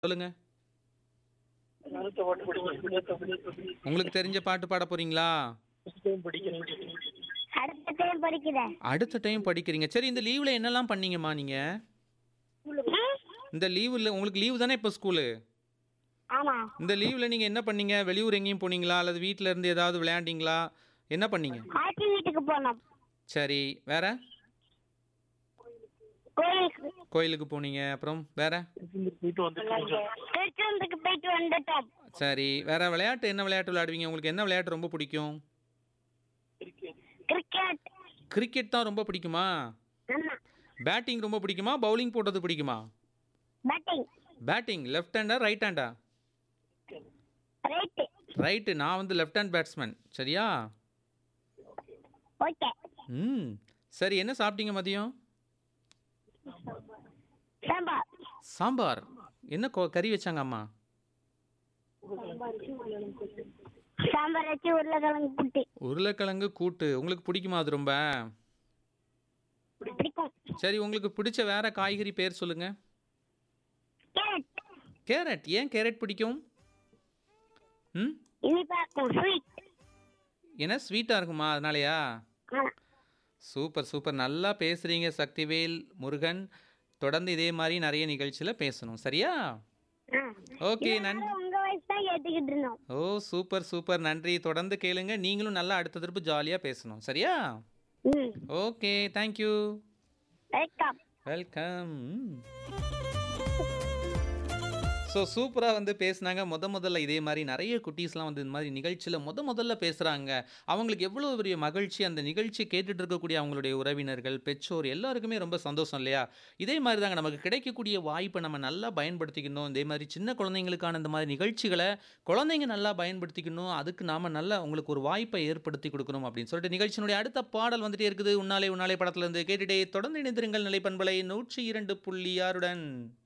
சொல்லுங்க அடுத்த பாட்டு படிக்கிறேன் உங்களுக்கு தெரிஞ்ச பாட்டு பாட போறீங்களா புத்தகம் படிக்கிறேன் அடுத்த டைம் படிக்கிறேன் அடுத்த டைம் படிக்கிறீங்க சரி இந்த லீவ்ல என்னெல்லாம் பண்ணீங்கம்மா நீங்க இந்த லீவுல உங்களுக்கு லீவு தானே இப்போ ஸ்கூலு ஆமா இந்த லீவ்ல நீங்க என்ன பண்ணீங்க வெளியூர் எங்கேயும் போனீங்களா அல்லது வீட்ல இருந்து ஏதாவது விளையாண்டீங்களா என்ன பண்ணீங்க ஆச்சி வீட்டுக்கு போனோம் சரி வேற கோயிலுக்கு கோயிலுக்கு போனீங்க அப்புறம் வேற போயிட்டு வந்து கொஞ்சம் திருச்செந்தூருக்கு போயிட்டு வந்துட்டோம் சரி வேற விளையாட்டு என்ன விளையாட்டு விளையாடுவீங்க உங்களுக்கு என்ன விளையாட்டு ரொம்ப பிடிக்கும் கிரிக்கெட் கிரிக்கெட் தான் ரொம்ப பிடிக்குமா ஆமா பேட்டிங் ரொம்ப பிடிக்குமா பவுலிங் போடுறது பிடிக்குமா பேட்டிங் பேட்டிங் லெஃப்ட் ஹேண்டா ரைட் ஹேண்டா ரைட்டு ரைட்டு நான் வந்து லெஃப்ட் ஹேண்ட் பேட்ஸ்மேன் சரியா ஓகே ம் சரி என்ன சாப்பிட்டீங்க மதியம் சாம்பார் சாம்பார் என்ன கொ- கறி வச்சாங்க அம்மா சாம்பார் வச்சு உருளைக்கிழங்கு புட்டு உருளைக்கிழங்கு கூட்டு உங்களுக்கு பிடிக்குமா அது ரொம்ப பிடிக்கும் சரி உங்களுக்கு பிடிச்ச வேற காய்கறி பேர் சொல்லுங்க கேரட் கேரட் ஏன் கேரட் பிடிக்கும் ம் இனிப்பா இருக்கும் ஸ்வீட் ஏன்னா ஸ்வீட்டாக இருக்குமா அதனாலயா ஆமா சூப்பர் சூப்பர் நல்லா பேசுகிறீங்க சக்திவேல் முருகன் தொடர்ந்து இதே மாதிரி நிறைய நிகழ்ச்சியில் பேசணும் சரியா ஆ. ஓகே இவ்வளவு நன்றி நேரம் உங்க வயசு தான் கேட்டுக்கிட்டு இருந்தோம் ஓ சூப்பர் சூப்பர் நன்றி தொடர்ந்து கேளுங்க நீங்களும் நல்லா அடுத்த திருப்பு ஜாலியாக பேசணும் சரியா ம் okay thank you welcome welcome so சூப்பராக வந்து பேசுனாங்க முத முதல்ல இதே மாதிரி நிறைய குட்டீஸ்லாம் வந்து இந்த மாதிரி நிகழ்ச்சியில் முத முதல்ல பேசுகிறாங்க அவங்களுக்கு எவ்வளோ பெரிய மகிழ்ச்சி அந்த நிகழ்ச்சி கேட்டுட்டு இருக்கக்கூடிய அவங்களுடைய உறவினர்கள் பெற்றோர் எல்லாருக்குமே ரொம்ப சந்தோஷம் இல்லையா இதே மாதிரி தாங்க நமக்கு கிடைக்கக்கூடிய வாய்ப்பை நம்ம நல்லா பயன்படுத்திக்கணும் இதே மாதிரி சின்ன குழந்தைங்களுக்கான இந்த மாதிரி நிகழ்ச்சிகளை குழந்தைங்க நல்லா பயன்படுத்திக்கணும் அதுக்கு நாம் நல்லா உங்களுக்கு ஒரு வாய்ப்பை ஏற்படுத்தி கொடுக்கணும் அப்படின்னு சொல்லிட்டு நிகழ்ச்சியினுடைய அடுத்த பாடல் வந்துட்டே இருக்குது உன்னாலே உன்னாலே படத்துல இருந்து கேட்டுட்டே தொடர்ந்து இணைந்திருங்கள் நிலைப்பண்பலை நூற்றி இரண்டு புள்ளி ஆறுடன்